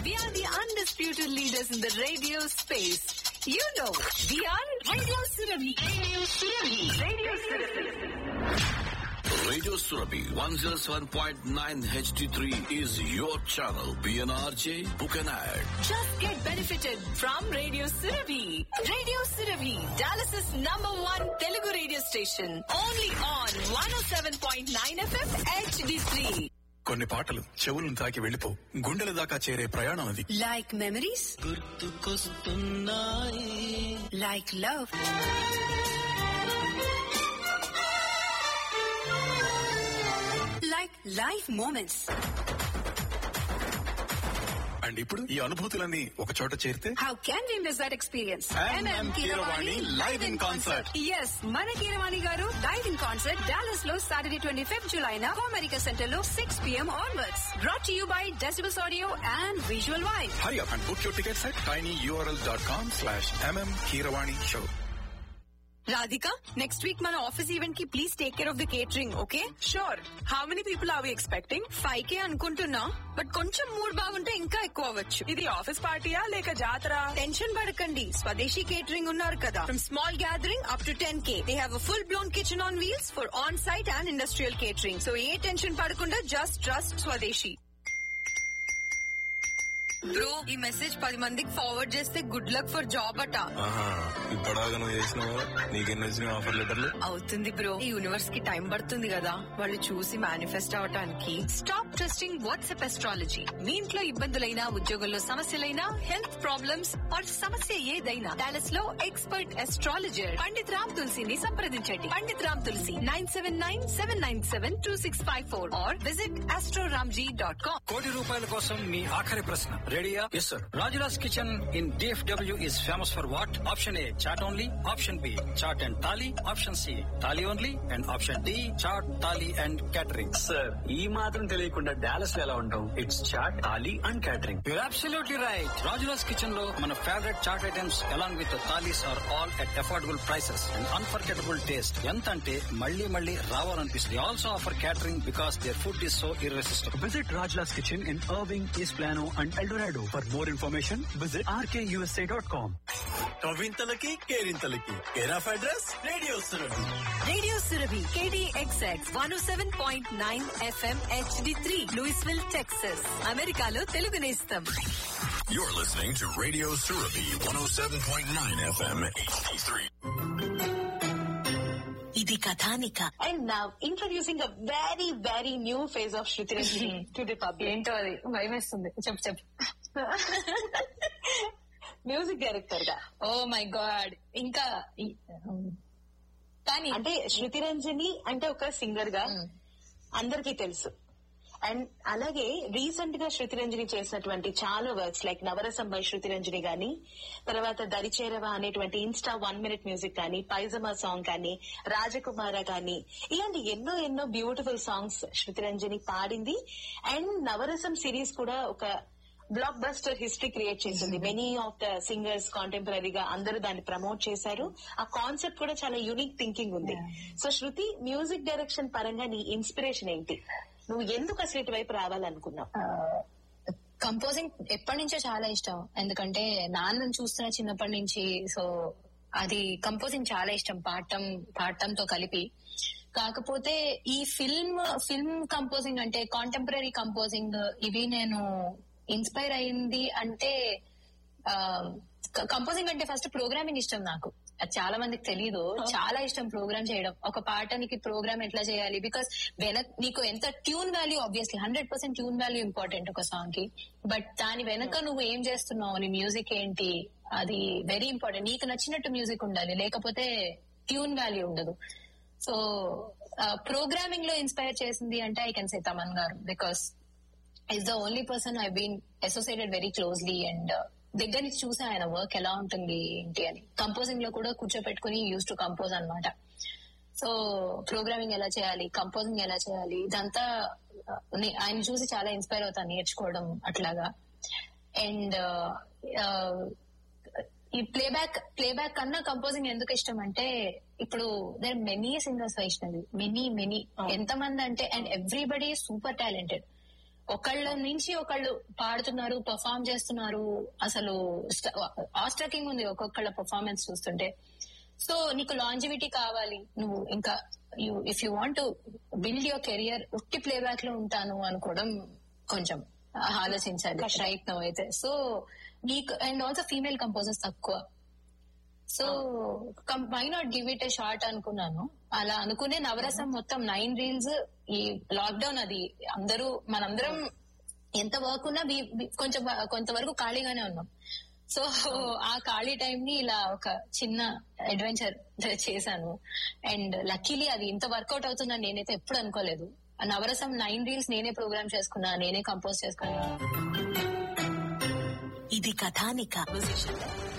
We are the undisputed leaders in the radio space. You know, we are Radio Surabhi. Radio Surabhi. Radio Surabhi. Radio Surabhi 107.9 HD3 is your channel. PNRJ, book an ad. Just get benefited from Radio Surabhi. Radio Surabhi, Dallas's number one Telugu radio station. Only on 107.9 FM HD3. కొన్ని పాటలు చెవులను తాకి వెళ్ళిపో గుండెల దాకా చేరే ప్రయాణం అది Like memories? Like love? Like life moments. And ఇప్పుడు ఈ అనుభూతులన్నీ ఒక చోట చేరితే How can we miss that experience? MM Keeravani live in concert. Yes, మన కీరవాణి గారు లైవ్ ఇన్ కాన్సర్ట్ డాలస్ లో సాటర్డే ట్వంటీ ఫిఫ్త్ జులై నా అమెరికా సెంటర్ లో six PM onwards brought you by decibels audio and visual wife hurry up and book your tickets at tiny URL dot com slash MM Keeravani show Radhika next week మన office event కి please take care of the catering okay sure how many people are we expecting five K అనుకుంటున్నా but కొంచెం mood బాగుంటే ఇంకా ఎక్కువ అవ్వచ్చు ఇది office పార్టీయా లేక జాతర టెన్షన్ పడకండి స్వదేశీ కేటరింగ్ ఉన్నారు కదా from small gathering up to ten K they have full blown kitchen on wheels for on site and industrial catering so ఏ టెన్షన్ పడకుండా జస్ట్ ట్రస్ట్ స్వదేశీ బ్రో ఈ మెసేజ్ పది మందికి ఫార్వర్డ్ చేస్తే గుడ్ లక్ ఫర్ జాబ్ అట ఆహా ఇప్పటిదాకా నువ్వు చేసినావు నీకెన్ని వచ్చినాయి ఆఫర్ లెటర్లు అవుతుంది బ్రో ఈ యూనివర్స్ కి టైం పడుతుంది కదా వాళ్ళు చూసి మేనిఫెస్ట్ అవటానికి స్టాప్ ట్రస్టింగ్ వాట్సాప్ ఎస్ట్రాలజీ మీ ఇంట్లో ఇబ్బందులైనా ఉద్యోగంలో సమస్యలైనా హెల్త్ ప్రాబ్లమ్స్ ఆర్ సమస్య ఏదైనా డాలస్ లో ఎక్స్పర్ట్ ఎస్ట్రాలజర్ పండిత్ రామ్ తులసిని సంప్రదించండి Pandit Ram Tulasi nine seven nine seven nine seven two six five four or visit astroramji dot com కోటి రూపాయల కోసం మీ ఆఖరి ప్రశ్న రెడీయా yes sir Rajula's kitchen in DFW is famous for what option A chaat only option B chaat and thali option C thali only and option D chaat thali and catering sir ఈ మాత్రం తెలియకుండా డాలస్ లో ఎలా ఉంటాం it's chaat thali and catering you're absolutely right Rajula's kitchen లో మన favourite chaat items along with thalis are all at affordable prices and unforgettable taste ఎంత అంటే మళ్ళీ మళ్ళీ రావాలనిపిస్తుంది also offer catering because there food is so irresistible visit Rajula's kitchen in Irving East Plano and Eldorado for more information visit RKUSA dot com కవింతలకి కేరింతలకి care of address radio Surabhi radio Surabhi KDXX one seven point nine FM HD three Louisville Texas అమెరికాలో తెలుగు నేస్తం You're listening to Radio Surabhi 107.9 FM HD3. ఇది కథానిక And now introducing a very, very new phase of Shruti Ranjini to the public. ఏంటో అది భయం వేస్తుంది చెప్పు చెప్పు మ్యూజిక్ డైరెక్టర్ గా ఓ మై గాడ్ ఇంకా ఈ- కానీ అంటే శృతి రంజని అంటే ఒక సింగర్ గా అందరికీ తెలుసు అండ్ అలాగే రీసెంట్ గా శృతి రంజని చేసినటువంటి చాలా works like Navarasam by Shruti Ranjani గాని తర్వాత దరిచేరవ అనేటువంటి ఇన్స్టా వన్ మినిట్ మ్యూజిక్ కానీ పైజమా సాంగ్ కానీ రాజకుమార కానీ ఇలాంటి ఎన్నో ఎన్నో బ్యూటిఫుల్ సాంగ్స్ శృతి రంజని పాడింది అండ్ నవరసం సిరీస్ కూడా ఒక బ్లాక్ బస్టర్ హిస్టరీ క్రియేట్ చేసింది మెనీ ఆఫ్ ద సింగర్స్ కాంటెంపరీగా అందరూ దాన్ని ప్రమోట్ చేశారు ఆ కాన్సెప్ట్ కూడా చాలా యూనిక్ థింకింగ్ ఉంది సో శృతి మ్యూజిక్ డైరెక్షన్ పరంగా నీ ఇన్స్పిరేషన్ ఏంటి నువ్వు ఎందుకు అసలు ఇటువైపు రావాలనుకున్నావు కంపోజింగ్ ఎప్పటి నుంచో చాలా ఇష్టం ఎందుకంటే నాన్నని చూస్తున్న చిన్నప్పటి నుంచి సో అది కంపోజింగ్ చాలా ఇష్టం పాడటం పాడటంతో కలిపి కాకపోతే ఈ ఫిల్మ్ ఫిల్మ్ కంపోజింగ్ అంటే కాంటెంపరీ కంపోజింగ్ ఇవి నేను ఇన్స్పైర్ అయింది అంటే కంపోజింగ్ అంటే ఫస్ట్ ప్రోగ్రామింగ్ ఇష్టం నాకు అది చాలా మందికి తెలియదు చాలా ఇష్టం ప్రోగ్రామ్ చేయడం ఒక పాటనికి ప్రోగ్రామ్ ఎట్లా చేయాలి బికాస్ వెన నీకు ఎంత tune value obviously hundred percent tune value important ఒక సాంగ్ కి బట్ దాని వెనక నువ్వు ఏం చేస్తున్నావు నీ మ్యూజిక్ ఏంటి అది వెరీ ఇంపార్టెంట్ నీకు నచ్చినట్టు మ్యూజిక్ ఉండాలి లేకపోతే ట్యూన్ వాల్యూ ఉండదు సో ప్రోగ్రామింగ్ లో ఇన్స్పైర్ చేసింది అంటే I can say Thaman garu because is the only person I been associated very closely and దగ్గర నుంచి చూసా ఆయన వర్క్ ఎలా ఉంటుంది ఏంటి అని కంపోజింగ్ లో కూడా కూర్చోపెట్టుకుని యూస్ టు కంపోజ్ అన్నమాట సో ప్రోగ్రామింగ్ ఎలా చేయాలి కంపోజింగ్ ఎలా చేయాలి ఇదంతా ఆ, నే- ఆయన చూసి చాలా ఇన్స్పైర్ అవుతాను నేర్చుకోవడం అట్లాగా అండ్ ఈ ప్లేబ్యాక్ ప్లేబ్యాక్ కన్నా కంపోజింగ్ ఎందుకు ఇష్టం అంటే ఇప్పుడు there many singers Vaishnavi many many ఎంతమంది అంటే అండ్ ఎవ్రీబడి సూపర్ టాలెంటెడ్ ఒకళ్ళ నుంచి ఒకళ్ళు పాడుతున్నారు పర్ఫామ్ చేస్తున్నారు అసలు ఆస్ట్రకింగ్ ఉంది ఒక్కొక్కళ్ళ పర్ఫార్మెన్స్ చూస్తుంటే సో నీకు లాంజివిటీ కావాలి నువ్వు ఇంకా you if you want build your career ఉట్టి ప్లేబ్యాక్ లో ఉంటాను అనుకోవడం కొంచెం ఆలోచించాలి రైట్ నో అయితే సో నీకు అండ్ ఆల్సో ఫీమేల్ కంపోజర్స్ తక్కువ so why not give it a shot అనుకున్నాను అలా అనుకునే నవరసం మొత్తం నైన్ రీల్స్ ఈ లాక్డౌన్ అది అందరూ మనందరం ఎంత వర్క్ ఉన్నా we- we- కొంచెం కొంతవరకు ఖాళీగానే ఉన్నాం సో ఆ ఖాళీ టైం ని ఇలా ఒక చిన్న అడ్వెంచర్ చేశాను అండ్ లక్కీలీ అది ఇంత వర్కౌట్ అవుతుందని నేనైతే ఎప్పుడు అనుకోలేదు ఆ నవరసం నైన్ రీల్స్ నేనే ప్రోగ్రామ్ చేసుకున్నా నేనే కంపోజ్ చేసుకున్నా ఇది కథానిక